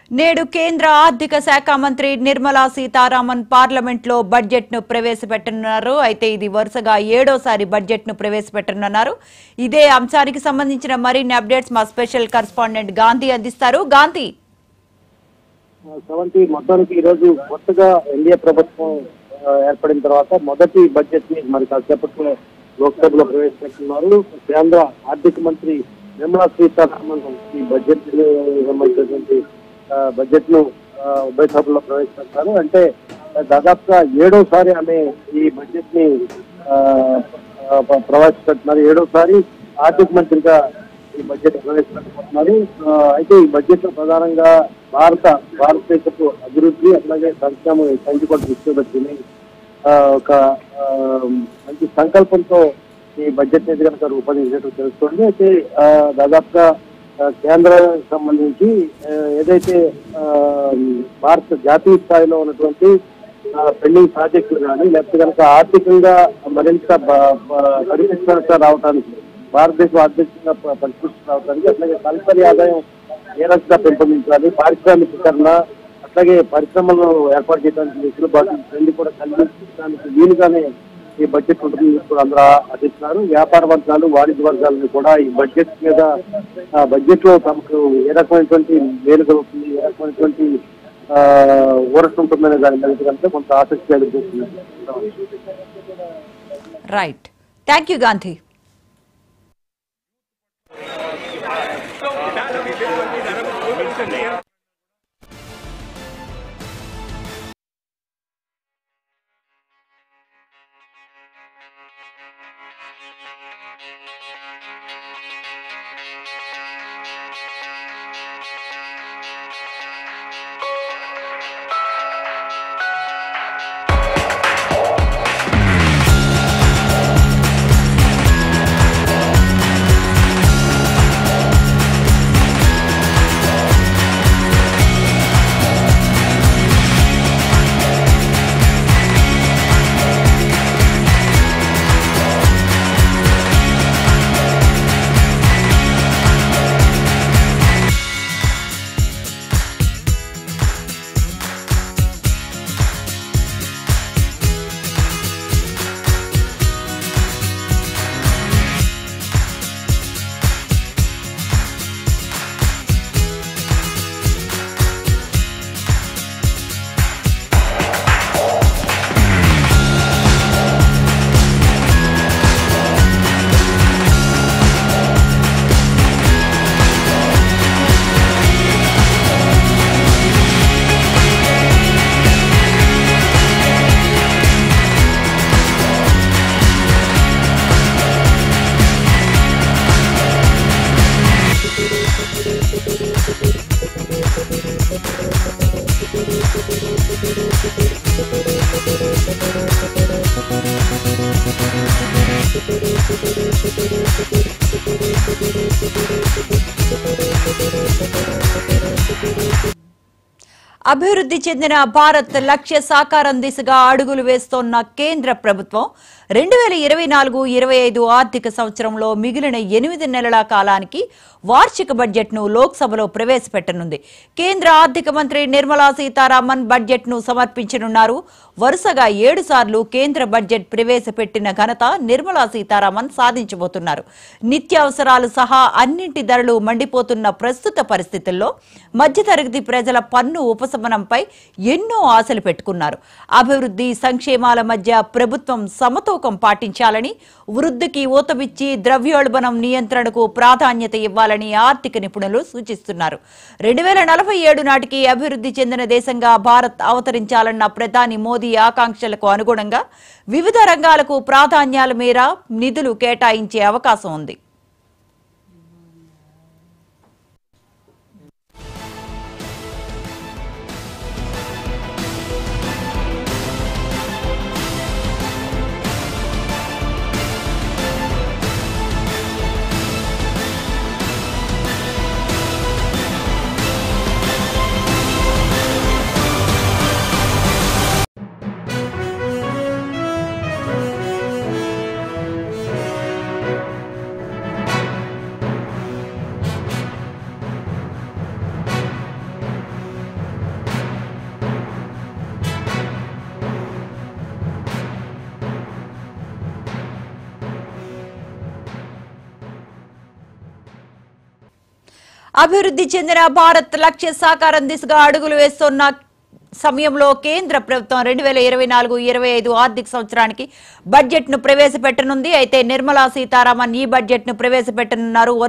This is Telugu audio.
నేడు కేంద్ర ఆర్థిక శాఖ మంత్రి నిర్మలా సీతారామన్ పార్లమెంట్ లో బడ్జెట్ ను ప్రవేశపెట్టనున్నారు అయితే ఇది వరుసగా ఏడోసారి బడ్జెట్ ను ప్రవేశపెట్టనున్నారు ఇదే అంశానికి సంబంధించిన మరిన్ని అప్డేట్స్ మా స్పెషల్ కరెస్పాండెంట్ గాంధీ అందిస్తారు గాంధీ సెవెంటీ మొత్తానికి ఈ రోజు కొత్తగా ఎన్డీఏ ప్రభుత్వం ఆ, ఏర్పడిన తర్వాత మొదటి బడ్జెట్ ని మరి కాసేపట్లో లోక్సభలో ప్రవేశపెట్టున్నారు కేంద్ర ఆర్థిక మంత్రి నిర్మలా సీతారామన్ ఈ బడ్జెట్ కి సంబంధించినటువంటి ఆ, బడ్జెట్ ను ఆ, ఉభయ సభల్లో ప్రవేశపెడతారు అంటే దాదాపుగా ఏడోసారి ఆమె ఈ బడ్జెట్ ని ఆ, ఆ, ప్ర- ప్రవేశపెడుతున్నారు ఏడోసారి ఆర్థిక మంత్రిగా ఈ బడ్జెట్ ప్రవేశపెట్టబోతున్నారు ఆ, అయితే ఈ బడ్జెట్ లో ప్రధానంగా భారత భారతదేశపు అభివృద్ధి అట్లాగే సంక్షేమం సంఖ్య కూడా దృష్టిలో పెట్టుకుని ఆ, ఒక ఆ, మంచి సంకల్పంతో ఈ బడ్జెట్ అనేది కనుక రూపొందించినట్టు తెలుస్తుంది అయితే ఆ, దాదాపుగా ఆ, కేంద్రానికి సంబంధించి ఆ, ఏదైతే ఆ, భారత జాతీయ స్థాయిలో ఉన్నటువంటి పెండింగ్ ప్రాజెక్టులు కానీ లేకపోతే కనుక ఆర్థికంగా మరింత బ- బ- పరిపుష్టత రావడానికి భారతదేశం ఆర్థికంగా ప- పరిపుష్టి రావడానికి అట్లాగే తలసరి ఆదాయం ఏ రకంగా పెంపొందించాలి పారిశ్రామికీకరణ అట్లాగే పరిశ్రమలను ఏర్పాటు చేయడానికి వెసులుబాటు రెండు కూడా కల్పించడానికి వీలుగానే ఈ బడ్జెట్ ఉంటుంది కూడా అందరూ ఆశిస్తున్నారు వ్యాపార వర్గాలు వాణిజ్య వర్గాలను కూడా ఈ బడ్జెట్ మీద ఆ, బడ్జెట్ లో తమకు ఏ రకమైనటువంటి మేలు కలుగుతుంది ఏ రకమైనటువంటి ఆ, ఊరట ఉంటుందనే దాని మీద కనుక కొంత ఆసక్తి అనిపిస్తుంది రైట్ థ్యాంక్ యూ గాంధీ అభివృద్ధి చెందిన భారత్ లక్ష్య సాకారం దిశగా అడుగులు వేస్తోన్న కేంద్ర ప్రభుత్వం రెండు వేల ఇరవై నాలుగు ఇరవై ఐదు ఆర్థిక సంవత్సరంలో మిగిలిన ఎనిమిది నెలల కాలానికి వార్షిక బడ్జెట్ను లోక్సభలో ప్రవేశపెట్టనుంది కేంద్ర ఆర్థిక మంత్రి నిర్మలా సీతారామన్ బడ్జెట్ను సమర్పించనున్నారు వరుసగా ఏడు సార్లు కేంద్ర బడ్జెట్ ప్రవేశపెట్టిన ఘనత నిర్మలా సీతారామన్ సాధించబోతున్నారు నిత్యావసరాలు సహా అన్నింటి ధరలు మండిపోతున్న ప్రస్తుత పరిస్థితుల్లో మధ్యతరగతి ప్రజల పన్ను ఉపశమనంపై ఎన్నో ఆశలు పెట్టుకున్నారు అభివృద్ధి సంక్షేమాల మధ్య ప్రభుత్వం సమతూకం పాటించాలని వృద్ధికి ఊతమిచ్చి ద్రవ్యోల్బణం నియంత్రణకు ప్రాధాన్యత ఇవ్వాలని ఆర్థిక నిపుణులు సూచిస్తున్నారు రెండు వేల నలభై ఏడు నాటికి అభివృద్ధి చెందిన దేశంగా భారత్ అవతరించాలన్న ప్రధాని మోదీ ఆకాంక్షలకు అనుగుణంగా వివిధ రంగాలకు ప్రాధాన్యాల మేర నిధులు కేటాయించే అవకాశం ఉంది అభివృద్ధి చెందిన భారత్ లక్ష్య సాకారం దిశగా అడుగులు వేస్తున్న సమయంలో కేంద్ర ప్రభుత్వం రెండు వేల ఇరవై నాలుగు ఇరవై ఐదు ఆర్థిక సంవత్సరానికి బడ్జెట్ ను ప్రవేశపెట్టనుంది అయితే నిర్మలా సీతారామన్ ఈ బడ్జెట్ ను ప్రవేశపెట్టనున్నారు